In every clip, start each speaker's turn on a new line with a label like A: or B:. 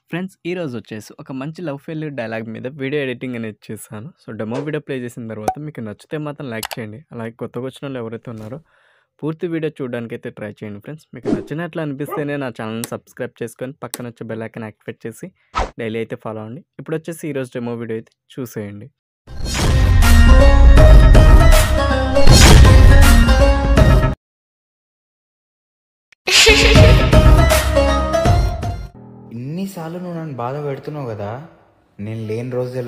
A: Friends ఈరోజు వచ్చేసి ఒక మంచి లవ్ ఫెయిల్యూర్ డైలాగ్ మీద వీడియో ఎడిటింగ్ అనేది చేశాను సో డెమో వీడియో ప్లే చేసిన తర్వాత మీకు నచ్చితే మాత్రం లైక్ చేయండి అలాగే కొత్తగా వచ్చిన వాళ్ళు ఎవరైతే ఉన్నారో పూర్తి వీడియో చూడడానికి అయితే ట్రై చేయండి ఫ్రెండ్స్ మీకు నచ్చినట్లు అనిపిస్తేనే నా ఛానల్ని సబ్స్క్రైబ్ చేసుకొని పక్కన వచ్చే బెల్ ఐకాన్ యాక్టివేట్ చేసి డైలీ అయితే ఫాలో అవ్వండి ఇప్పుడు వచ్చేసి ఈరోజు డెమో వీడియో అయితే చూసేయండి
B: ఇన్నిసార్లు నువ్వు నన్ను బాధ పెడుతున్నావు కదా నేను లేని రోజు తెలు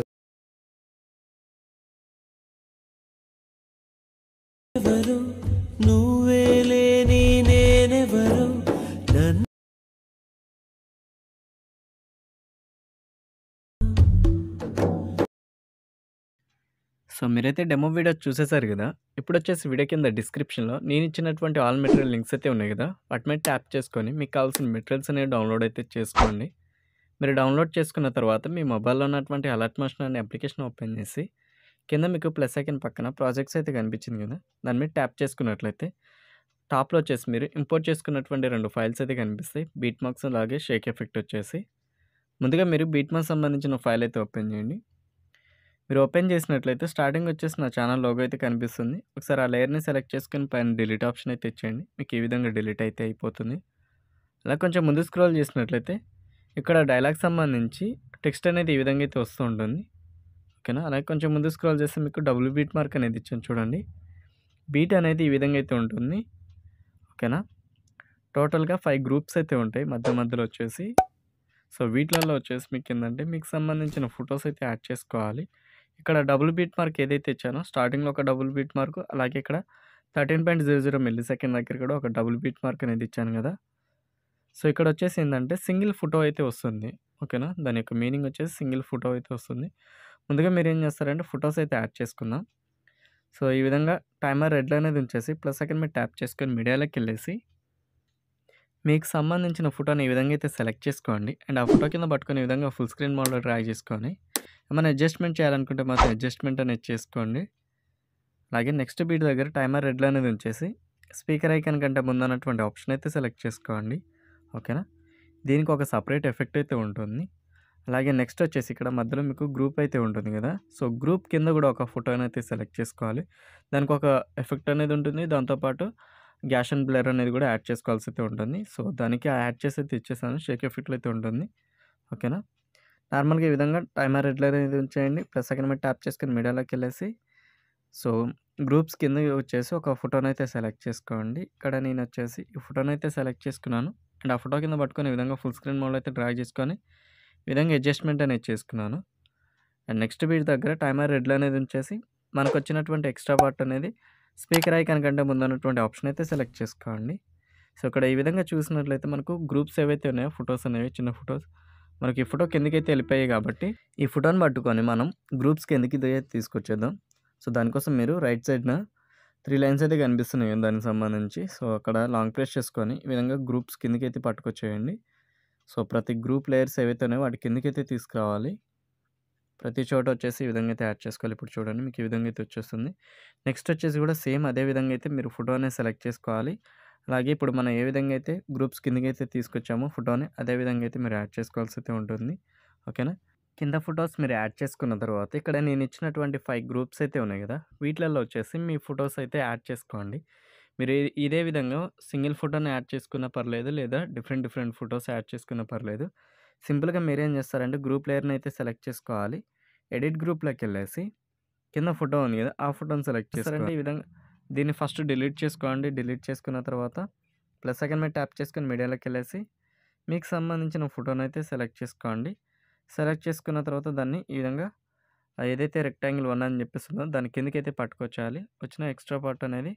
C: ఎవరు నువ్వే లేని నేనెవరు నన్ను
A: సో మీరైతే డెమో వీడియో చూసేశారు కదా ఇప్పుడు వచ్చేసి వీడియో కింద డిస్క్రిప్షన్లో నేను ఇచ్చినటువంటి ఆల్ మెటీరియల్ లింక్స్ అయితే ఉన్నాయి కదా వాటి మీద ట్యాప్ చేసుకొని మీకు కావాల్సిన మెటీరియల్స్ అనేవి డౌన్లోడ్ అయితే చేసుకోండి మీరు డౌన్లోడ్ చేసుకున్న తర్వాత మీ మొబైల్లో ఉన్నటువంటి అలర్ట్ మోషన్ అనే అప్లికేషన్ ఓపెన్ చేసి కింద మీకు ప్లస్ ఐకన్ పక్కన ప్రాజెక్ట్స్ అయితే కనిపించింది కదా దాని మీద ట్యాప్ చేసుకున్నట్లయితే టాప్లో వచ్చేసి మీరు ఇంపోర్ట్ చేసుకున్నటువంటి రెండు ఫైల్స్ అయితే కనిపిస్తాయి బీట్ మార్క్స్ అలాగే షేక్ ఎఫెక్ట్ వచ్చేసి ముందుగా మీరు బీట్ మార్క్స్ సంబంధించిన ఫైల్ అయితే ఓపెన్ చేయండి మీరు ఓపెన్ చేసినట్లయితే స్టార్టింగ్ వచ్చేసి నా ఛానల్ లోగో అయితే కనిపిస్తుంది ఒకసారి ఆ లేయర్ని సెలెక్ట్ చేసుకొని పైన డిలీట్ ఆప్షన్ అయితే ఇచ్చేయండి మీకు ఈ విధంగా డిలీట్ అయితే అయిపోతుంది అలా కొంచెం ముందు స్క్రోల్ చేసినట్లయితే ఇక్కడ డైలాగ్ సంబంధించి టెక్స్ట్ అనేది ఈ విధంగా అయితే వస్తూ ఉంటుంది ఓకేనా అలాగే కొంచెం ముందు స్క్రోల్ చేస్తే మీకు డబుల్ బీట్ మార్క్ అనేది ఇచ్చాను చూడండి బీట్ అనేది ఈ విధంగా అయితే ఉంటుంది ఓకేనా టోటల్గా ఫైవ్ గ్రూప్స్ అయితే ఉంటాయి మధ్య మధ్యలో వచ్చేసి సో వీటిలలో వచ్చేసి మీకు ఏంటంటే మీకు సంబంధించిన ఫొటోస్ అయితే యాడ్ చేసుకోవాలి ఇక్కడ డబుల్ బీట్ మార్క్ ఏదైతే ఇచ్చానో స్టార్టింగ్లో ఒక డబుల్ బీట్ మార్క్ అలాగే ఇక్కడ thirteen point zero zero millisecond దగ్గర కూడా ఒక డబుల్ బీట్ మార్క్ అనేది ఇచ్చాను కదా సో ఇక్కడ వచ్చేసి ఏంటంటే సింగిల్ ఫోటో అయితే వస్తుంది ఓకేనా దాని యొక్క మీనింగ్ వచ్చేసి సింగిల్ ఫోటో అయితే వస్తుంది ముందుగా మీరు ఏం చేస్తారంటే ఫొటోస్ అయితే యాడ్ చేసుకుందాం సో ఈ విధంగా టైమర్ రెడ్ అనేది ఉంచేసి ప్లస్ సెకండ్ మీరు ట్యాప్ చేసుకొని మీడియాలోకి వెళ్ళేసి మీకు సంబంధించిన ఫోటోని ఈ విధంగా అయితే సెలెక్ట్ చేసుకోండి అండ్ ఆ ఫోటో కింద పట్టుకొని ఈ విధంగా ఫుల్ స్క్రీన్ మోడ్లో డ్రాగ్ చేసుకొని ఏమైనా అడ్జస్ట్మెంట్ చేయాలనుకుంటే మాత్రం అడ్జస్ట్మెంట్ అనేది చేసుకోండి అలాగే నెక్స్ట్ బీట్ దగ్గర టైమర్ రెడ్లో అనేది ఉంచేసి స్పీకర్ ఐకాన్ కంటే ముందు అన్నటువంటి ఆప్షన్ అయితే సెలెక్ట్ చేసుకోండి ఓకేనా దీనికి ఒక సపరేట్ ఎఫెక్ట్ అయితే ఉంటుంది అలాగే నెక్స్ట్ వచ్చేసి ఇక్కడ మధ్యలో మీకు గ్రూప్ అయితే ఉంటుంది కదా సో గ్రూప్ కింద కూడా ఒక ఫోటోని అయితే సెలెక్ట్ చేసుకోవాలి దానికి ఒక ఎఫెక్ట్ అనేది ఉంటుంది దాంతోపాటు గ్యాష్ అండ్ బ్లర్ అనేది కూడా యాడ్ చేసుకోవాల్సి అయితే ఉంటుంది సో దానికి ఆ యాడ్ చేసి అయితే ఇచ్చేసాను షేక్ ఎఫెక్ట్లో అయితే ఉంటుంది ఓకేనా నార్మల్గా ఈ విధంగా టైమర్ రెడ్లర్ అనేది ఉంచేయండి ప్లస్ సెకండ్ మీద ట్యాప్ చేసుకొని మీడియాలోకి వెళ్ళేసి సో గ్రూప్స్ కింద వచ్చేసి ఒక ఫోటోని అయితే సెలెక్ట్ చేసుకోండి ఇక్కడ నేను వచ్చేసి ఈ ఫోటోని అయితే సెలెక్ట్ చేసుకున్నాను అండ్ ఆ ఫోటో కింద పట్టుకొని ఈ విధంగా ఫుల్ స్క్రీన్ మోడ్లో అయితే డ్రాగ్ చేసుకొని ఈ విధంగా అడ్జస్ట్మెంట్ అనేది చేసుకున్నాను అండ్ నెక్స్ట్ బీట్ దగ్గర టైమర్ రెడ్లు అనేది ఉంచేసి మనకు వచ్చినటువంటి ఎక్స్ట్రా పార్ట్ అనేది స్పీకర్ ఐకాన్ కంటే ముందు ఉన్నటువంటి ఆప్షన్ అయితే సెలెక్ట్ చేసుకోండి సో ఇక్కడ ఈ విధంగా చూసినట్లయితే మనకు గ్రూప్స్ ఏవైతే ఉన్నాయో ఫొటోస్ అనేవి చిన్న ఫొటోస్ మనకి ఈ ఫోటో కిందకైతే వెళ్ళిపోయాయి కాబట్టి ఈ ఫోటోని పట్టుకొని మనం గ్రూప్స్ కిందకి తీసుకొచ్చేద్దాం సో దానికోసం మీరు రైట్ సైడ్న త్రీ లైన్స్ అయితే కనిపిస్తున్నాయి దానికి సంబంధించి సో అక్కడ లాంగ్ ప్రెస్ చేసుకొని ఈ విధంగా గ్రూప్స్ కిందకైతే పట్టుకొచ్చేయండి సో ప్రతి గ్రూప్ లేయర్స్ ఏవైతే ఉన్నాయో వాటి కిందకైతే తీసుకురావాలి ప్రతి చోట వచ్చేసి ఈ విధంగా అయితే యాడ్ చేసుకోవాలి ఇప్పుడు చూడండి మీకు ఈ విధంగా అయితే వచ్చేస్తుంది నెక్స్ట్ వచ్చేసి కూడా సేమ్ అదే విధంగా అయితే మీరు ఫోటోని సెలెక్ట్ చేసుకోవాలి అలాగే ఇప్పుడు మనం ఏ విధంగా అయితే గ్రూప్స్ కిందకి అయితే తీసుకొచ్చామో ఫోటోని అదే విధంగా అయితే మీరు యాడ్ చేసుకోవాల్సి అయితే ఉంటుంది ఓకేనా కింద ఫొటోస్ మీరు యాడ్ చేసుకున్న తర్వాత ఇక్కడ నేను ఇచ్చినటువంటి ఫైవ్ గ్రూప్స్ అయితే ఉన్నాయి కదా వీటిలలో వచ్చేసి మీ ఫొటోస్ అయితే యాడ్ చేసుకోండి మీరు ఇ- ఇదే విధంగా సింగిల్ ఫోటోని యాడ్ చేసుకున్న పర్లేదు లేదా డిఫరెంట్ డిఫరెంట్ ఫొటోస్ యాడ్ చేసుకున్న పర్లేదు సింపుల్గా మీరేం చేస్తారంటే గ్రూప్ లేయర్ని అయితే సెలెక్ట్ చేసుకోవాలి ఎడిట్ గ్రూప్లోకి వెళ్ళేసి కింద ఫోటో ఉంది కదా ఆ ఫోటోని సెలెక్ట్ చేస్తారంటే ఈ విధంగా దీన్ని ఫస్ట్ డిలీట్ చేసుకోండి డిలీట్ చేసుకున్న తర్వాత ప్లస్ సెకండ్ మీద ట్యాప్ చేసుకొని మీడియాలోకి వెళ్ళేసి మీకు సంబంధించిన ఫోటోని అయితే సెలెక్ట్ చేసుకోండి సెలెక్ట్ చేసుకున్న తర్వాత దాన్ని ఈ విధంగా ఆ ఏదైతే రెక్టాంగిల్ వన్ అని చెప్పిస్తుందో దాని కిందకి అయితే పట్టుకొచ్చాలి వచ్చిన ఎక్స్ట్రా పార్ట్ అనేది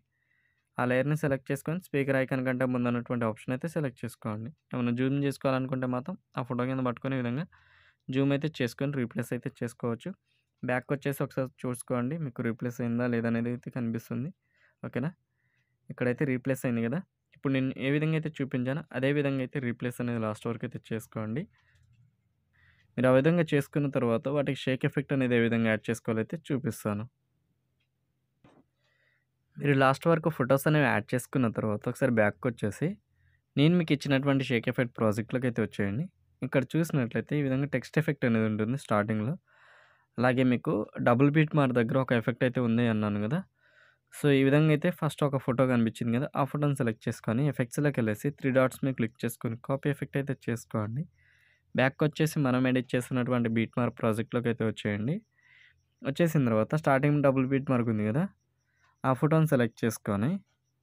A: ఆ లేయర్ని సెలెక్ట్ చేసుకొని స్పీకర్ ఐకాన్ కంటే ముందు ఉన్నటువంటి ఆప్షన్ అయితే సెలెక్ట్ చేసుకోండి ఏమైనా జూమ్ చేసుకోవాలనుకుంటే మాత్రం ఆ ఫోటో కింద పట్టుకొని ఈ విధంగా జూమ్ అయితే చేసుకొని రీప్లేస్ అయితే చేసుకోవచ్చు బ్యాక్ వచ్చేసి ఒకసారి చూసుకోండి మీకు రీప్లేస్ అయిందా లేదనేది అయితే కనిపిస్తుంది ఓకేనా ఇక్కడైతే రీప్లేస్ అయింది కదా ఇప్పుడు నేను ఏ విధంగా అయితే చూపించానో అదే విధంగా అయితే రీప్లేస్ అనేది లాస్ట్ వరకు అయితే చేసుకోండి మీరు ఆ విధంగా చేసుకున్న తర్వాత వాటికి షేక్ ఎఫెక్ట్ అనేది ఏ విధంగా యాడ్ చేసుకోవాలో అయితే చూపిస్తాను మీరు లాస్ట్ వరకు ఫొటోస్ అనేవి యాడ్ చేసుకున్న తర్వాత ఒకసారి బ్యాక్ వచ్చేసి నేను మీకు ఇచ్చినటువంటి షేక్ ఎఫెక్ట్ ప్రాజెక్ట్లోకి అయితే వచ్చేయండి ఇక్కడ చూసినట్లయితే ఈ విధంగా టెక్స్ట్ ఎఫెక్ట్ అనేది ఉంటుంది స్టార్టింగ్‌లో. అలాగే మీకు డబుల్ బీట్ మార్క్ దగ్గర ఒక ఎఫెక్ట్ అయితే ఉంది అన్నాను గదా! సో, ఈ విధంగా అయితే ఫస్ట్ ఒక ఫోటో కనిపించింది గదా! ఆ ఫోటోని సెలెక్ట్ చేసుకొని ఎఫెక్ట్స్‌లోకెళ్ళేసి 3 డాట్స్ మీద క్లిక్ చేసుకొని కాపీ ఎఫెక్ట్ అయితే చేసుకోండి. బ్యాక్‌కొచ్చేసి మనం ఎడిట్ చేస్తున్నటువంటి బీట్ మార్క్ ప్రాజెక్ట్‌లోకైతే వచ్చేయండి. వచ్చేసిన తర్వాత స్టార్టింగ్ డబుల్ బీట్ మార్క్ ఉంది గదా! ఆ ఫోటోని సెలెక్ట్ చేసుకొని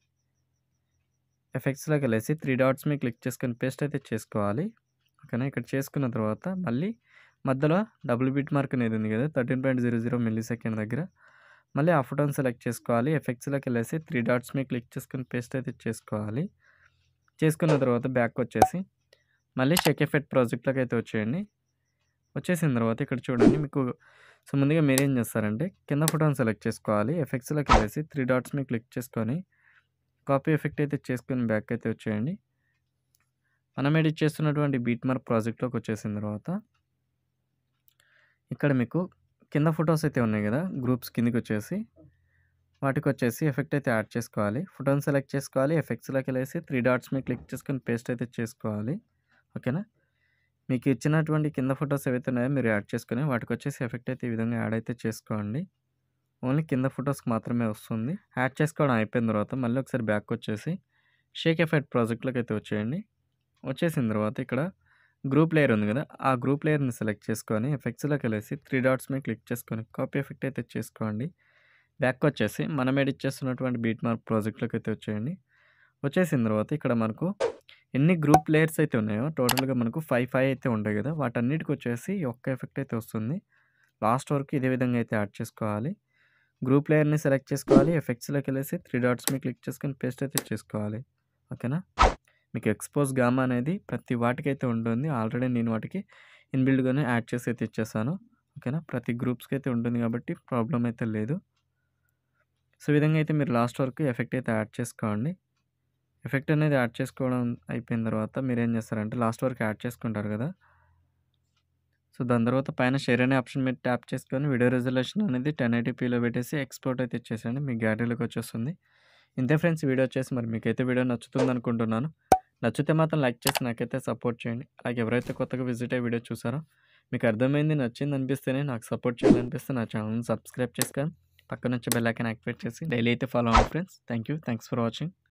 A: ఎఫెక్ట్స్‌లోకెళ్ళేసి 3 డాట్స్ మీద క్లిక్ చేసుకొని పేస్ట్ అయితే చేసుకోవాలి. ఓకేనా? ఇక్కడ చేసుకున్న తర్వాత మళ్ళీ మధ్యలో డబుల్ బీట్ మార్క్ అనేది ఉంది గదా! 13.00 మిల్లీ సెకండ్ దగ్గర మళ్ళీ ఆ ఫోటోని సెలెక్ట్ చేసుకోవాలి. ఎఫెక్ట్స్‌లోకెళ్ళేసి 3 డాట్స్ మీద క్లిక్ చేసుకొని పేస్ట్ అయితే చేసుకోవాలి. చేసుకున్న తర్వాత బ్యాక్‌కొచ్చేసి మళ్ళీ షేక్ ఎఫెక్ట్ ప్రాజెక్ట్‌లోకైతే వచ్చేయండి. వచ్చేసిన తర్వాత ఇక్కడ చూడండి మీకు సో, ముందుగా మీరేం చేస్తారంటే కింద ఫోటోని సెలెక్ట్ చేసుకోవాలి. ఎఫెక్ట్స్‌లోకెళ్ళేసి 3 డాట్స్ మీద క్లిక్ చేసుకొని కాపీ ఎఫెక్ట్ అయితే చేసుకొని బ్యాక్ అయితే వచ్చేయండి. మనం ఎడిట్ చేస్తున్నటువంటి బీట్ మార్క్ ప్రాజెక్ట్‌లోకి వచ్చేసిన తర్వాత ఇక్కడ మీకు కింద ఫోటోస్ అయితే ఉన్నాయి గదా! గ్రూప్స్ కిందకొచ్చేసి వాటికొచ్చేసి ఎఫెక్ట్ అయితే యాడ్ చేసుకోవాలి. ఫోటోని సెలెక్ట్ చేసుకోవాలి. ఎఫెక్ట్స్‌లోకెళ్ళేసి 3 డాట్స్ మీద క్లిక్ చేసుకొని పేస్ట్ అయితే చేసుకోవాలి. ఓకేనా? మీకు ఇచ్చినటువంటి కింద ఫోటోస్ ఏవైతే ఉన్నాయో మీరు యాడ్ చేసుకొని వాటికొచ్చేసి ఎఫెక్ట్ అయితే ఈ విధంగా యాడ్ అయితే చేసుకోండి. ఓన్లీ కింద ఫోటోస్‌కి మాత్రమే వస్తుంది. యాడ్ చేసుకోవడం అయిపోయిన తర్వాత మళ్ళీ ఒకసారి బ్యాక్‌కొచ్చేసి షేక్ ఎఫెక్ట్ ప్రాజెక్ట్‌లోకైతే వచ్చేయండి. వచ్చేసిన తర్వాత ఇక్కడ గ్రూప్ లేయర్ ఉంది గదా! ఆ గ్రూప్ లేయర్‌ని సెలెక్ట్ చేసుకొని ఎఫెక్ట్స్‌లోకెళ్ళేసి 3 డాట్స్ మీద క్లిక్ చేసుకొని కాపీ ఎఫెక్ట్ అయితే చేసుకోండి. బ్యాక్‌కొచ్చేసి మనం ఎడిట్ చేస్తున్నటువంటి బీట్ మార్క్ ప్రాజెక్ట్‌లోకైతే వచ్చేయండి. వచ్చేసిన తర్వాత ఇక్కడ మనకు ఎన్ని గ్రూప్ లేయర్స్ అయితే ఉన్నాయో టోటల్‌గా మనకు 5, 5 అయితే ఉంటాయి గదా! వాటన్నిటికొచ్చేసి ఈ ఒక్క ఎఫెక్ట్ అయితే వస్తుంది. లాస్ట్ వరకు ఇదే విధంగా అయితే యాడ్ చేసుకోవాలి. గ్రూప్ లేయర్‌ని సెలెక్ట్ చేసుకోవాలి. ఎఫెక్ట్స్‌లోకెళ్ళేసి 3 డాట్స్ మీద క్లిక్ చేసుకొని పేస్ట్ అయితే చేసుకోవాలి. ఓకేనా? మీకు ఎక్స్‌పోజ్ గామా అనేది ప్రతి వాటికైతే ఉంటుంది. ఆల్రెడీ నేను వాటికి ఇన్‌బిల్డ్‌గానే యాడ్ చేసి అయితే ఇచ్చేసాను. ఓకేనా? ప్రతి గ్రూప్స్‌కి అయితే ఉంటుంది కాబట్టి ప్రాబ్లమ్ అయితే లేదు. సో, ఈ విధంగా అయితే మీరు లాస్ట్ వరకు ఎఫెక్ట్ అయితే యాడ్ చేసుకోండి. ఎఫెక్ట్ అనేది యాడ్ చేసుకోవడం అయిపోయిన తర్వాత మీరేం చేస్తారంటే లాస్ట్ వరకు యాడ్ చేసుకుంటారు గదా! సో, దాని తర్వాత పైన షేర్ అనే ఆప్షన్ మీద ట్యాప్ చేసుకొని వీడియో రిజల్యూషన్ అనేది 1080పీలో పెట్టేసి ఎక్స్‌పోర్ట్ అయితే ఇచ్చేసేయండి. మీ గ్యాలరీలోకి వచ్చేస్తుంది. ఇంతే ఫ్రెండ్స్ వీడియో వచ్చేసి మరి మీకైతే వీడియో నచ్చుతుందనుకుంటున్నాను. నచ్చితే మాత్రం లైక్ చేసి నాకైతే సపోర్ట్ చేయండి. అలాగే ఎవరైతే కొత్తగా విజిట్ అయ్యి వీడియో చూసారో మీకు అర్థమైంది, నచ్చింది అనిపిస్తేనే నాకు సపోర్ట్ చేయాలనిపిస్తే నా ఛానెల్‌ని సబ్స్క్రైబ్ చేసుకొని పక్కనొచ్చే బెల్ ఐకాన్ యాక్టివేట్ చేసి డైలీ అయితే ఫాలో అవ్వండి friends. Thank you. Thanks for watching.